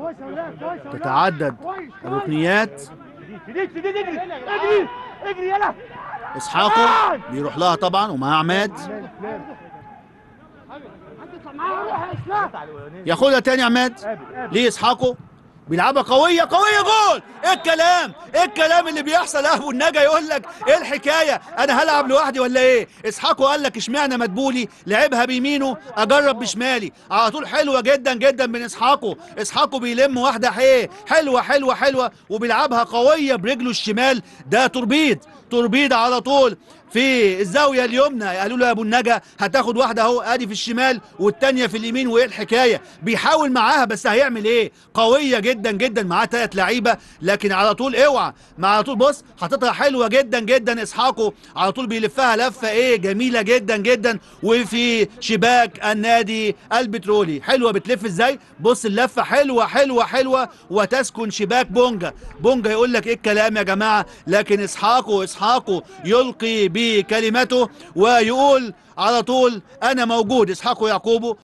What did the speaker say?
تتعدد الركنيات اجري اجري يلا اسحاقه بيروح لها طبعا ومعاه عماد ياخدها تاني عماد ليه اسحاقه بيلعبها قوية قوية جول ايه الكلام ايه الكلام اللي بيحصل ابو النجا يقول لك ايه الحكاية انا هلعب لوحدي ولا ايه اسحاقه قال لك اشمعنى مدبولي لعبها بيمينه اجرب بشمالي على طول حلوة جدا جدا من اسحاقه اسحاقه بيلم واحدة حيه حلوة حلوة حلوة وبيلعبها قوية برجله الشمال ده توربيد توربيد على طول في الزاوية اليمنى قالوا له يا ابو النجا هتاخد واحدة اهو ادي في الشمال والتانية في اليمين وايه الحكاية بيحاول معاها بس هيعمل ايه قوية جدا جدا معاه تلات لعيبة لكن على طول اوعى مع على طول بص حاططها حلوة جدا جدا اسحاقه على طول بيلفها لفة ايه جميلة جدا جدا وفي شباك النادي البترولي حلوة بتلف ازاي بص اللفة حلوة حلوة حلوة وتسكن شباك بونجا بونجا يقول لك ايه الكلام يا جماعة لكن اسحاقه اسحاقه يلقي بكلمته ويقول على طول انا موجود اسحاق يعقوبه